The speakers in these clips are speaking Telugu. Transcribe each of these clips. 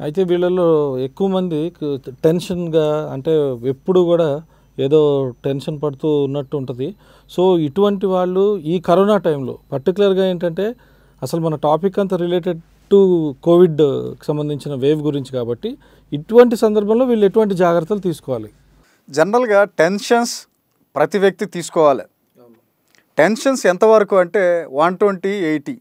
అయితే వీళ్ళలో ఎక్కువ మంది కు- టెన్షన్గా అంటే ఎప్పుడు కూడా ఏదో టెన్షన్ పడుతూ ఉన్నట్టు ఉంటుంది సో ఇటువంటి వాళ్ళు ఈ కరోనా టైంలో పర్టికులర్గా ఏంటంటే అసలు మన టాపిక్ అంతా రిలేటెడ్ టు కోవిడ్ సంబంధించిన వేవ్ గురించి కాబట్టి ఇటువంటి సందర్భంలో వీళ్ళు ఎటువంటి జాగ్రత్తలు తీసుకోవాలి జనరల్గా టెన్షన్స్ ప్రతి వ్యక్తి తీసుకోవాలి టెన్షన్స్ ఎంతవరకు అంటే one twenty eighty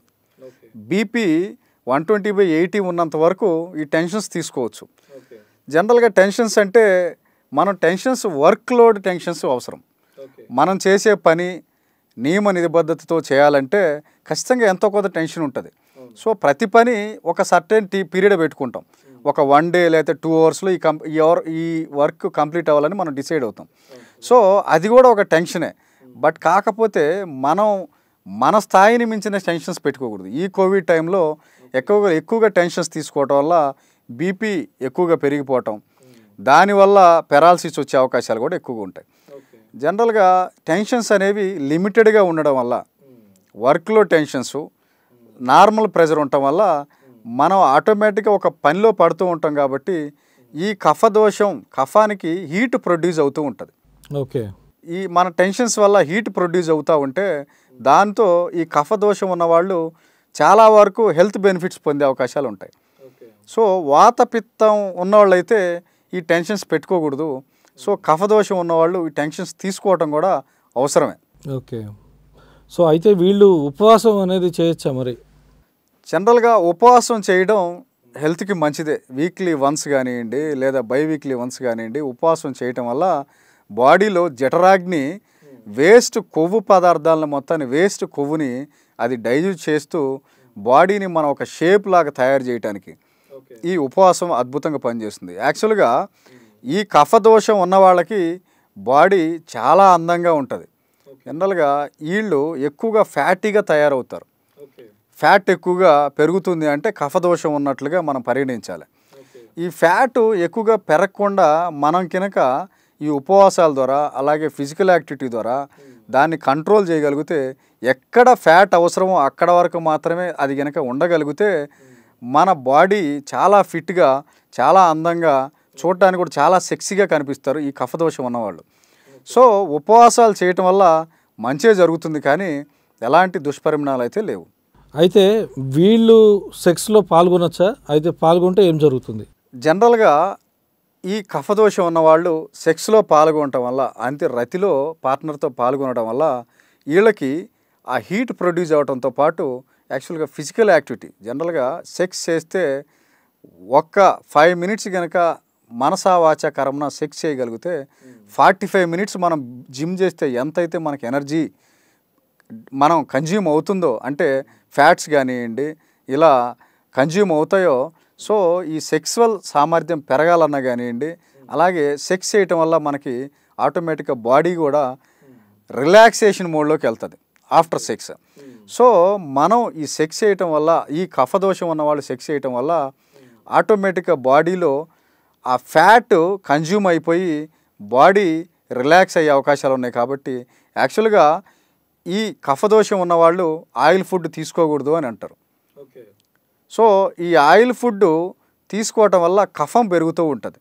BP one twenty by eighty ఉన్నంత వరకు ఈ టెన్షన్స్ తీసుకోవచ్చు జనరల్గా టెన్షన్స్ అంటే మనం టెన్షన్స్ వర్క్ లోడ్ టెన్షన్స్ అవసరం మనం చేసే పని నియమ నిబద్ధతతో చేయాలంటే ఖచ్చితంగా ఎంతో కొంత టెన్షన్ ఉంటుంది సో ప్రతి పని ఒక సర్టెన్ టీ పీరియడ్ పెట్టుకుంటాం ఒక వన్ డే లేకపోతే టూ అవర్స్లో ఈ కం ఈ అవర్ ఈ వర్క్ కంప్లీట్ అవ్వాలని మనం డిసైడ్ అవుతాం సో అది కూడా ఒక టెన్షనే బట్ కాకపోతే మనం మన స్థాయిని మించిన టెన్షన్స్ పెట్టుకోకూడదు ఈ కోవిడ్ టైంలో ఎక్కువగా ఎక్కువగా టెన్షన్స్ తీసుకోవటం వల్ల బీపీ ఎక్కువగా పెరిగిపోవటం దానివల్ల పెరాలసిస్ వచ్చే అవకాశాలు కూడా ఎక్కువగా ఉంటాయి జనరల్గా టెన్షన్స్ అనేవి లిమిటెడ్గా ఉండడం వల్ల వర్క్లో టెన్షన్స్ నార్మల్ ప్రెషర్ ఉండటం వల్ల మనం ఆటోమేటిక్గా ఒక పనిలో పడుతూ ఉంటాం కాబట్టి ఈ కఫ దోషం కఫానికి హీట్ ప్రొడ్యూస్ అవుతూ ఉంటుంది ఓకే ఈ మన టెన్షన్స్ వల్ల హీట్ ప్రొడ్యూస్ అవుతూ ఉంటే దాంతో ఈ కఫ దోషం ఉన్నవాళ్ళు చాలా వరకు హెల్త్ బెనిఫిట్స్ పొందే అవకాశాలు ఉంటాయి సో వాత పిత్తం ఉన్నవాళ్ళైతే ఈ టెన్షన్స్ పెట్టుకోకూడదు సో కఫదోషం ఉన్నవాళ్ళు ఈ టెన్షన్స్ తీసుకోవటం కూడా అవసరమే ఓకే సో అయితే వీళ్ళు ఉపవాసం అనేది చేయొచ్చా మరి జనరల్గా ఉపవాసం చేయడం హెల్త్కి మంచిదే వీక్లీ వన్స్ కానివ్వండి లేదా బై వీక్లీ వన్స్ కానివ్వండి ఉపవాసం చేయటం వల్ల బాడీలో జఠరాగ్ని వేస్ట్ కొవ్వు పదార్థాలను మొత్తాన్ని వేస్ట్ కొవ్వుని అది డైజెస్ట్ చేస్తూ బాడీని మనం ఒక షేప్ లాగా తయారు చేయడానికి ఈ ఉపవాసం అద్భుతంగా పనిచేస్తుంది యాక్చువల్గా ఈ కఫదోషం ఉన్న వాళ్ళకి బాడీ చాలా అందంగా ఉంటుంది జనరల్గా వీళ్ళు ఎక్కువగా ఫ్యాటీగా తయారవుతారు ఫ్యాట్ ఎక్కువగా పెరుగుతుంది అంటే కఫదోషం ఉన్నట్లుగా మనం పరిగణించాలి ఈ ఫ్యాట్ ఎక్కువగా పెరగకుండా మనం కనుక ఈ ఉపవాసాల ద్వారా అలాగే ఫిజికల్ యాక్టివిటీ ద్వారా దాన్ని కంట్రోల్ చేయగలిగితే ఎక్కడ ఫ్యాట్ అవసరమో అక్కడ వరకు మాత్రమే అది కనుక ఉండగలిగితే మన బాడీ చాలా ఫిట్గా చాలా అందంగా చూడటానికి కూడా చాలా సెక్సీగా కనిపిస్తారు ఈ కఫదోషం ఉన్నవాళ్ళు సో ఉపవాసాలు చేయటం వల్ల మంచిగా జరుగుతుంది కానీ ఎలాంటి దుష్పరిణామాలు అయితే లేవు అయితే వీళ్ళు సెక్స్లో పాల్గొనొచ్చా అయితే పాల్గొంటే ఏం జరుగుతుంది జనరల్గా ఈ కఫదోషం ఉన్నవాళ్ళు సెక్స్లో పాల్గొనటం వల్ల అంతే రతిలో పార్ట్నర్తో పాల్గొనడం వల్ల వీళ్ళకి ఆ హీట్ ప్రొడ్యూస్ అవడంతో పాటు యాక్చువల్గా ఫిజికల్ యాక్టివిటీ జనరల్గా సెక్స్ చేస్తే ఒక్క ఫైవ్ మినిట్స్ కనుక మనసా వాచ కర్మన సెక్స్ చేయగలిగితే ఫార్టీ ఫైవ్ మినిట్స్ మనం జిమ్ చేస్తే ఎంతైతే మనకి ఎనర్జీ మనం కన్జ్యూమ్ అవుతుందో అంటే ఫ్యాట్స్ కానివ్వండి ఇలా కన్జ్యూమ్ అవుతాయో సో ఈ సెక్సువల్ సామర్థ్యం పెరగాలన్నా కానివ్వండి అలాగే సెక్స్ చేయటం వల్ల మనకి ఆటోమేటిక్గా బాడీ కూడా రిలాక్సేషన్ మోడ్లోకి వెళ్తుంది ఆఫ్టర్ సెక్స్ సో మనం ఈ సెక్స్ చేయటం వల్ల ఈ కఫదోషం ఉన్న వాళ్ళు సెక్స్ చేయటం వల్ల ఆటోమేటిక్గా బాడీలో ఆ ఫ్యాట్ కన్జ్యూమ్ అయిపోయి బాడీ రిలాక్స్ అయ్యే అవకాశాలు ఉన్నాయి కాబట్టి యాక్చువల్గా ఈ కఫదోషం ఉన్నవాళ్ళు ఆయిల్ ఫుడ్ తీసుకోకూడదు అని అంటారు సో ఈ ఆయిల్ ఫుడ్ తీసుకోవటం వల్ల కఫం పెరుగుతూ ఉంటుంది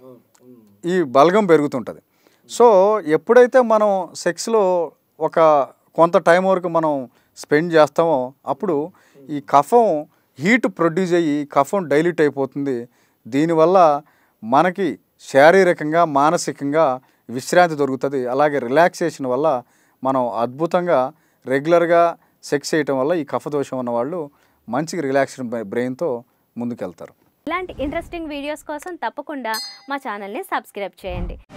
ఈ బలగం పెరుగుతుంటుంది సో ఎప్పుడైతే మనం సెక్స్లో ఒక కొంత టైం వరకు మనం స్పెండ్ చేస్తామో అప్పుడు ఈ కఫం హీట్ ప్రొడ్యూస్ అయ్యి కఫం డైల్యూట్ అయిపోతుంది దీనివల్ల మనకి శారీరకంగా మానసికంగా విశ్రాంతి దొరుకుతుంది అలాగే రిలాక్సేషన్ వల్ల మనం అద్భుతంగా రెగ్యులర్గా సెక్స్ చేయటం వల్ల ఈ కఫదోషం ఉన్న వాళ్ళు మంచిగా రిలాక్సేషన్ బ్రెయిన్తో ముందుకెళ్తారు ఇలాంటి ఇంట్రెస్టింగ్ వీడియోస్ కోసం తప్పకుండా మా ఛానల్ని సబ్స్క్రైబ్ చేయండి